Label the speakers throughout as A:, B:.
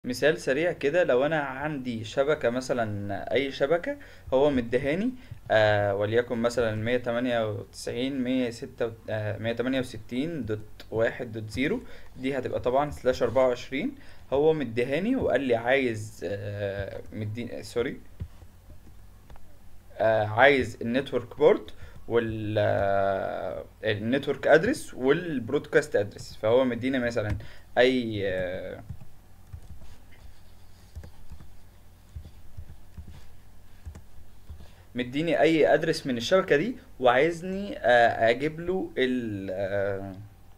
A: مثال سريع كده لو انا عندي شبكة مثلا اي شبكة هو مديهاني آه وليكن مثلا مية تمانية وتسعين مية ستة مية تمانية وستين دوت واحد دوت زيرو دي هتبقى طبعا سلاش اربعة وعشرين هو مديهاني وقال لي عايز آه مدي سوري آه عايز النتورك بورت وال آه، النتورك ادرس والبرودكاست ادرس فهو مديني مثلا اي آه، مديني اي ادرس من الشبكه دي وعايزني آه، اجيب له ال آه،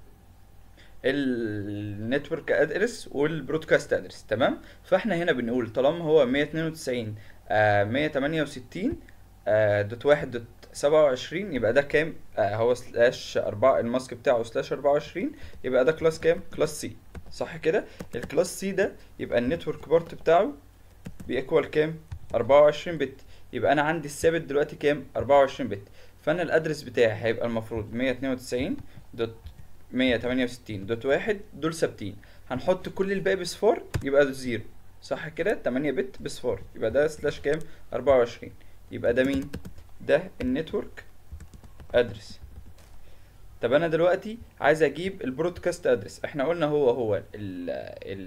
A: النتورك ادرس والبرودكاست ادرس تمام فاحنا هنا بنقول طالما هو 192 آه 168 آه دوت واحد دوت سبعة وعشرين يبقى ده كام آه هو سلاش أربعة الماسك بتاعه سلاش أربعة وعشرين يبقى ده كلاس كام كلاس سي صح كده الكلاس سي ده يبقى النتورك بارت بتاعه بيكوال كام 24 بت يبقى انا عندي الثابت دلوقتي كام 24 بت فانا الادرس بتاعي هيبقى المفروض 192 دوت 168 دوت واحد دول ثابتين هنحط كل الباقي بصفار يبقى ده زيرو صح كده 8 بت بصفار يبقى ده سلاش كام 24 يبقى ده مين ده النتورك ادرس طب انا دلوقتي عايز اجيب البرودكاست ادرس احنا قلنا هو هو ال ال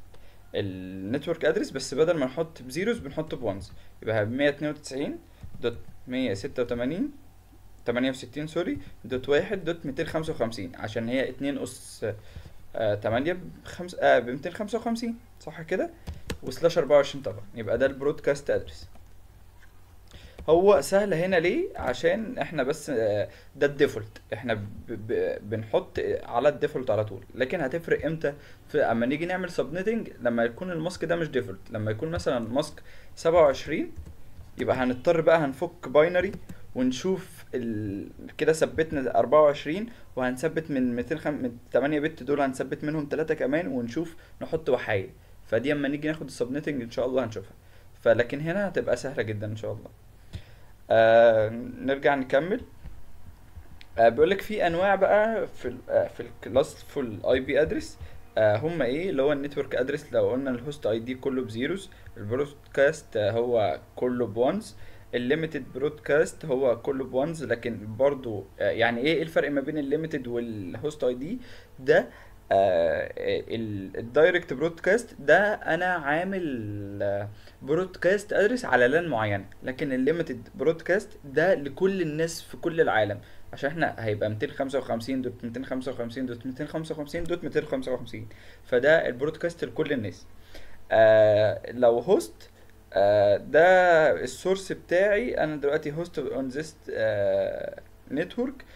A: النتورك ادرس بس بدل ما نحط بزيروز بنحط بونز يبقى 192 دوت 186 68 سوري دوت واحد دوت 255 عشان هي 2 اس آه 8 بخمس آه ب 255 صح كده وسلاش 24 طبعا يبقى ده البرودكاست ادرس هو سهل هنا ليه عشان احنا بس آه، ده الديفولت احنا ب ب بنحط على الديفولت على طول لكن هتفرق امتى في اما نيجي نعمل سبنيتنج لما يكون الماسك ده مش ديفولت لما يكون مثلا ماسك 27 يبقى هنضطر بقى هنفك باينري ونشوف ال... كده ثبتنا 24 وهنثبت من 200 خم... من 8 بت دول هنثبت منهم 3 كمان ونشوف نحط وحايد فدي اما نيجي ناخد السبنيتنج ان شاء الله هنشوفها فلكن هنا هتبقى سهلة جدا ان شاء الله آه نرجع نكمل آه بيقول لك في انواع بقى في ال آه في الكلاس فول اي بي ادرس آه هم ايه اللي هو النتورك ادرس لو قلنا الهوست اي دي كله بزيروز البرودكاست آه هو كله بونز الليميتد برودكاست هو كله بونز لكن برضو آه يعني ايه الفرق ما بين الليميتد والهوست اي دي ده الدايركت برودكاست ده انا عامل برودكاست ادرس على لان معين لكن الليميتد برودكاست ده لكل الناس في كل العالم عشان احنا هيبقى 255 دوت 255 دوت 255 دوت 255 فده البرودكاست لكل الناس آه لو هوست آه ده السورس بتاعي انا دلوقتي هوست اون ذس نتورك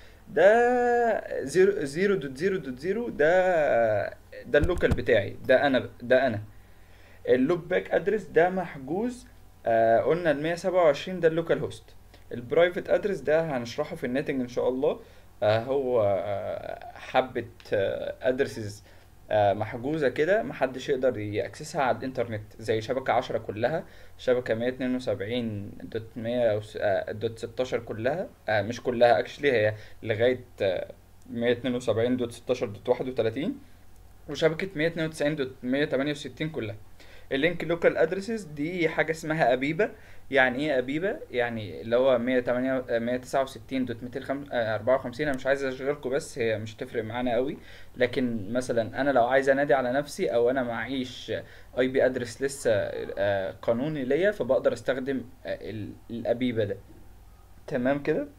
A: ده زيرو زيرو دوت زيرو دوت زيرو ده ده اللوكال بتاعي ده انا ده انا اللوب باك ادرس ده محجوز آه قلنا ال 127 ده اللوكال هوست البرايفت ادرس ده هنشرحه في الناتنج ان شاء الله آه هو آه حبة ادرسز آه محجوزة كده محدش يقدر يأكسسها على الانترنت زي شبكة عشرة كلها شبكة مية اتنين وسبعين دوت مية دوت ستاشر كلها آه مش كلها اكشلي هي لغاية مية اتنين وسبعين دوت ستاشر دوت واحد وتلاتين وشبكة مية اتنين وتسعين دوت مية تمانية وستين كلها اللينك لوكال ادرسز دي حاجة اسمها أبيبة يعني ايه أبيبة يعني اللي هو مية تمانية مية تسعة وستين دوت ميتين أربعة وخمسين أنا مش عايز أشغلكوا بس هي مش تفرق معانا قوي لكن مثلا أنا لو عايز أنادي على نفسي أو أنا معيش أي بي أدرس لسه آه، قانوني ليا فبقدر أستخدم آه، ال- الأبيبة ده تمام كده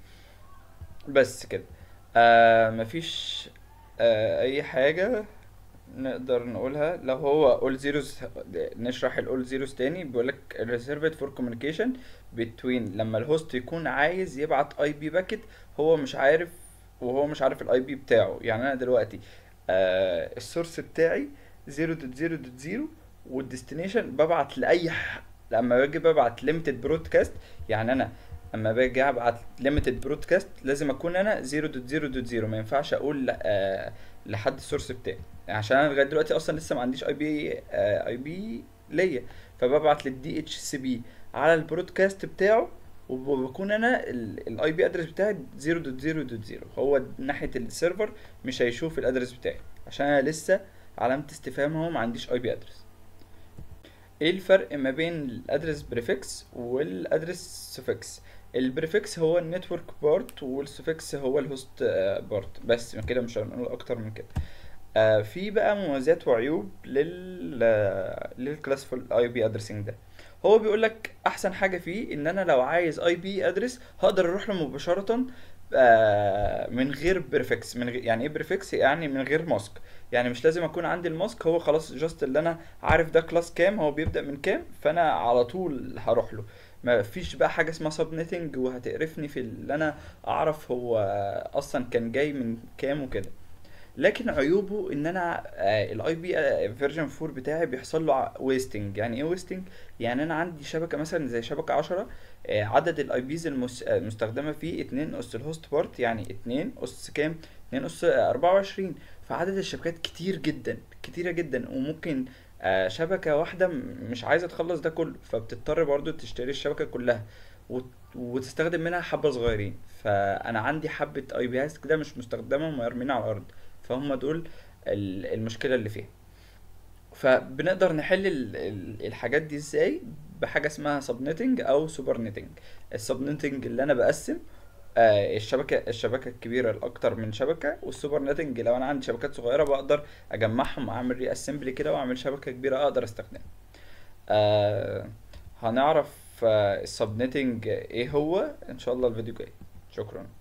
A: بس كده آه مفيش آه أي حاجة نقدر نقولها لو هو all zeros نشرح ال all zeros تاني بيقولك reserved for communication between لما الهوست يكون عايز يبعت اي بي باكت هو مش عارف وهو مش عارف الاي بي بتاعه يعني انا دلوقتي آه السورس بتاعي 0.0.0 والديستنيشن ببعت لاي ح... لما باجي ببعت limited broadcast يعني انا اما باجي ابعت limited broadcast لازم اكون انا 0.0.0 ما ينفعش اقول ل- آه لحد السورس بتاعي عشان انا لغايه دلوقتي اصلا لسه ما عنديش اي بي اي بي ليا فببعت للدي اتش سي بي على البرودكاست بتاعه وبكون انا الاي بي ادرس بتاعي 0.0.0 هو ناحيه السيرفر مش هيشوف الادرس بتاعي عشان انا لسه علامه استفهام هو ما عنديش اي بي ادرس ايه الفرق ما بين الادرس بريفكس والادرس سفكس البريفكس هو النتورك بارت والسفكس هو الهوست بارت بس من كده مش هنقول اكتر من كده آه في بقى مميزات وعيوب لل للكلاسفول اي بي ادرسنج ده هو بيقول لك احسن حاجه فيه ان انا لو عايز اي بي ادرس هقدر اروح له مباشره آه من غير بريفكس من غير يعني ايه بريفكس يعني من غير ماسك يعني مش لازم اكون عندي الماسك هو خلاص جاست اللي انا عارف ده كلاس كام هو بيبدأ من كام فانا على طول هروح له ما فيش بقى حاجه اسمها سب نتنج وهتقرفني في اللي انا اعرف هو اصلا كان جاي من كام وكده لكن عيوبه ان انا الاي بي فيرجن 4 بتاعي بيحصل له ويستنج يعني ايه ويستنج يعني انا عندي شبكه مثلا زي شبكه 10 آه، عدد الاي بيز المستخدمه فيه 2 اس الهوست بارت يعني 2 اس كام 2 اس 24 فعدد الشبكات كتير جدا كتيره جدا وممكن آه، شبكه واحده م- مش عايزه تخلص ده كله فبتضطر برضو تشتري الشبكه كلها وت- وتستخدم منها حبه صغيرين فانا عندي حبه اي بيات كده مش مستخدمه ومرميين على الارض فهم دول ال- المشكله اللي فيها فبنقدر نحل ال- ال- الحاجات دي ازاي بحاجه اسمها سبنتنج او سوبر نتنج السبنتنج اللي انا بقسم آه، الشبكه الشبكه الكبيره لاكتر من شبكه والسوبر نتنج لو انا عندي شبكات صغيره بقدر اجمعهم اعمل ري اسمبلي كده واعمل شبكه كبيره اقدر استخدمها آه هنعرف آه السبنتنج ايه هو ان شاء الله الفيديو جاي شكرا